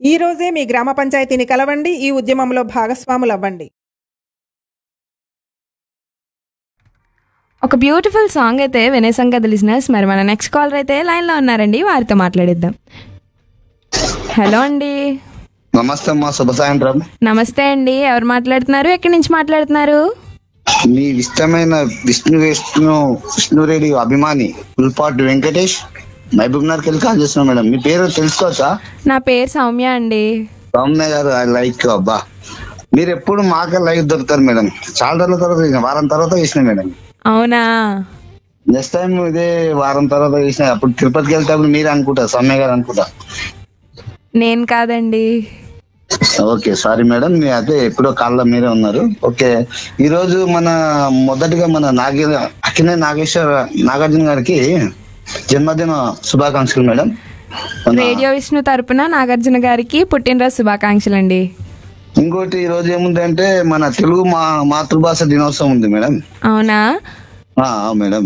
ఈ రోజే మీ గ్రామ పంచాయతీని కలవండి ఈ ఉద్యమంలో భాగస్వాములవ్వండి ఒక బ్యూటిఫుల్ సాంగ్ అయితే వినేసాం కదా లిజినర్స్ మరి మన నెక్స్ట్ కాలర్ అయితే లైన్లో ఉన్నారండి వారితో మాట్లాడిద్దాం హలో అండి నమస్తే అమ్మా శుభ సాయంత్రం నమస్తే అండి ఎవరు మాట్లాడుతున్నారు ఎక్కడి నుంచి మాట్లాడుతున్నారు మీ ఇష్టమైన విష్ణు విష్ణు విష్ణు రేడియో అభిమాని పుల్పాటి వెంకటేష్ మహబూబ్ నగర్కి వెళ్ళి కాల్ చేస్తున్నాం మేడం మీ పేరు తెలుసుకోవచ్చా నా పేరు సౌమ్య అండి సౌమ్య గారు ఐ లైక్ అబ్బా మీరు ఎప్పుడు మాకే లైక్ దొరుకుతారు మేడం చాలా రోజుల తర్వాత చేసిన వారం తర్వాత చేసిన మేడం అవునా నెక్స్ట్ టైం ఇదే వారం తర్వాత చేసిన అప్పుడు తిరుపతికి వెళ్తేప్పుడు మీరే అనుకుంటా సౌమ్య గారు అనుకుంటా నేను కాదండి ఓకే సారీ మేడం మీ అదే ఎప్పుడో కాల్లో మీరే ఉన్నారు ఓకే ఈ రోజు మన మొదటిగా మన నాగే అక్కినే నాగేశ్వర నాగార్జున గారికి జన్మదిన శుభాకాంక్షలు మేడం మన- రేడియో విష్ణు తరపున నాగార్జున గారికి పుట్టినరోజు శుభాకాంక్షలు అండి ఇంకోటి ఈ రోజు ఏముందంటే మన తెలుగు మా మాతృభాష దినోత్సవం ఉంది మేడం అవునా ఆ, ఆ, మేడం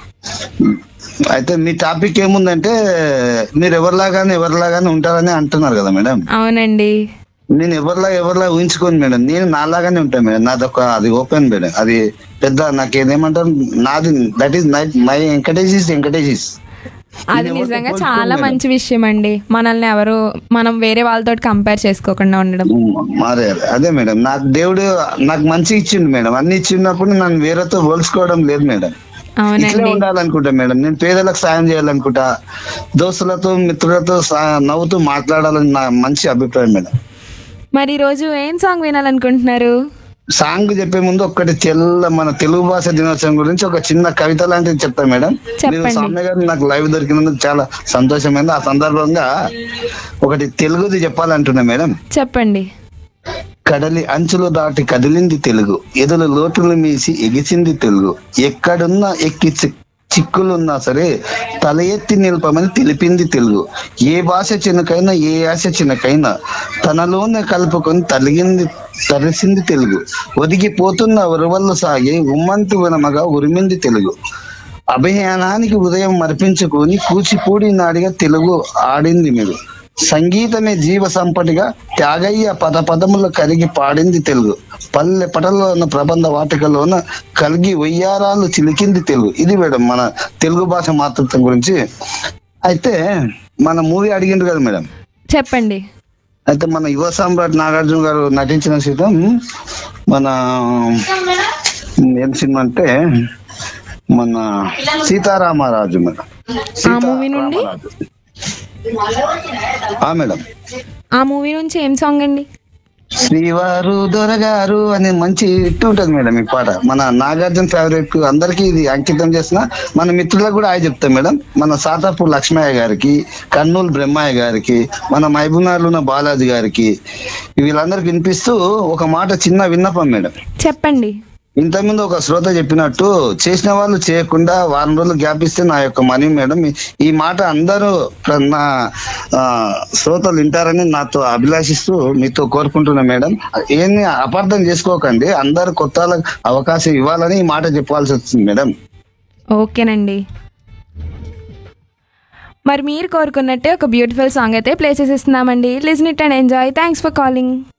అయితే మీ టాపిక్ ఏముందంటే మీరు ఎవరిలాగానే ఎవరిలాగానే ఉంటారని అంటున్నారు కదా మేడం అవునండి నేను ఎవరిలా ఎవరిలా ఊహించుకోను మేడం నేను నాలాగానే ఉంటాను మేడం నాది ఒక అది ఓపెన్ మేడం అది పెద్ద నాకు ఏదేమంటారు నాది that is my Venkatesh Venkatesh అది నిజంగా చాలా మంచి విషయం అండి మనల్ని ఎవరు మనం వేరే వాళ్ళతో కంపేర్ చేసుకోకుండా ఉండడం మరే అదే మేడం నాకు దేవుడు నాకు మంచి ఇచ్చిండు మేడం అన్ని ఇచ్చినప్పుడు నన్ను వేరేతో పోల్చుకోవడం లేదు మేడం ఇట్లే అవునండి ఉండాలనుకుంటా మేడం నేను పేదలకు సాయం చేయాలనుకుంటా దోస్తులతో మిత్రులతో సా- నవ్వుతూ మాట్లాడాలని నా మంచి అభిప్రాయం మేడం మరి ఈ రోజు ఏం సాంగ్ వినాలనుకుంటున్నారు సాంగ్ చెప్పే ముందు ఒక్కటి తెల్ల మన తెలుగు భాష దినోత్సవం గురించి ఒక చిన్న కవిత లాంటిది చెప్తాను మేడం చెప్పండి. మీరు సౌమ్య గారు నాకు లైవ్ దొరికినందుకు చాలా సంతోషమైంది ఆ సందర్భంగా ఒకటి తెలుగుది చెప్పాలంటున్నా మేడం చెప్పండి కడలి అంచులు దాటి కదిలింది తెలుగు ఎదులు లోటులు మీసి ఎగిసింది తెలుగు ఎక్కడున్నా ఎక్కి చి- చిక్కులున్నా సరే తల ఎత్తి నిలపమని తెలిపింది తెలుగు ఏ భాష చిన్నకైనా ఏ యాస చిన్నకైనా తనలోనే కలుపుకొని తలిగింది తరిసింది తెలుగు ఒదిగిపోతున్న ఉరవళ్ళు సాగి ఉమ్మంతి వినమగా ఉరిమింది తెలుగు అభియానానికి ఉదయం మర్పించుకొని కూచిపూడి నాడిగా తెలుగు ఆడింది మీరు సంగీతమే జీవ సంపటిగా త్యాగయ్య పద పదములు కరిగి పాడింది తెలుగు పల్లె పటలోన ప్రబంధ వాటికలోన కలిగి వయ్యారాలు చిలికింది తెలుగు ఇది మేడం మన తెలుగు భాష మాతృత్వం గురించి అయితే మన మూవీ అడిగిండ్రు కదా మేడం చెప్పండి అయితే మన యువ సామ్రాట్ నాగార్జున గారు నటించిన సీతం మన ఏం సినిమా అంటే మన సీతారామరాజు మేడం ఆ మూవీ నుండి సీతారామరాజు. ఆ మేడం ఆ మూవీ నుంచి ఏం సాంగ్ అండి శ్రీవారు దొరగారు అనే మంచి హిట్ ఉంటది మేడం ఈ పాట మన నాగార్జున ఫేవరెట్ అందరికీ ఇది అంకితం చేసిన మన మిత్రులకు కూడా ఆయన చెప్తాం మేడం మన సాతాపూర్ లక్ష్మయ్య గారికి కర్నూలు బ్రహ్మయ్య గారికి మన మహబూబ్నగర్లో ఉన్న బాలాజీ గారికి వీళ్ళందరికి వినిపిస్తూ ఒక మాట చిన్న విన్నపం మేడం చెప్పండి ఇంతకుముందు ఒక శ్రోత చెప్పినట్టు చేసిన వాళ్ళు చేయకుండా వారం రోజులు గ్యాప్ ఇస్తే నా యొక్క మనీ మేడం ఈ- ఈ మాట అందరూ ప్ర- నా ఆ, శ్రోతలు వింటారని నాతో అభిలాషిస్తూ మీతో కోరుకుంటున్నా మేడం ఏమి అపార్థం చేసుకోకండి అందరు కొత్త వాళ్ళకి అవకాశం ఇవ్వాలని ఈ మాట చెప్పాల్సి వచ్చింది మేడం ఓకేనండి మరి మీరు కోరుకున్నట్టే ఒక బ్యూటిఫుల్ సాంగ్ అయితే ప్లే చేసేస్తున్నామండి listen it and enjoy thanks for calling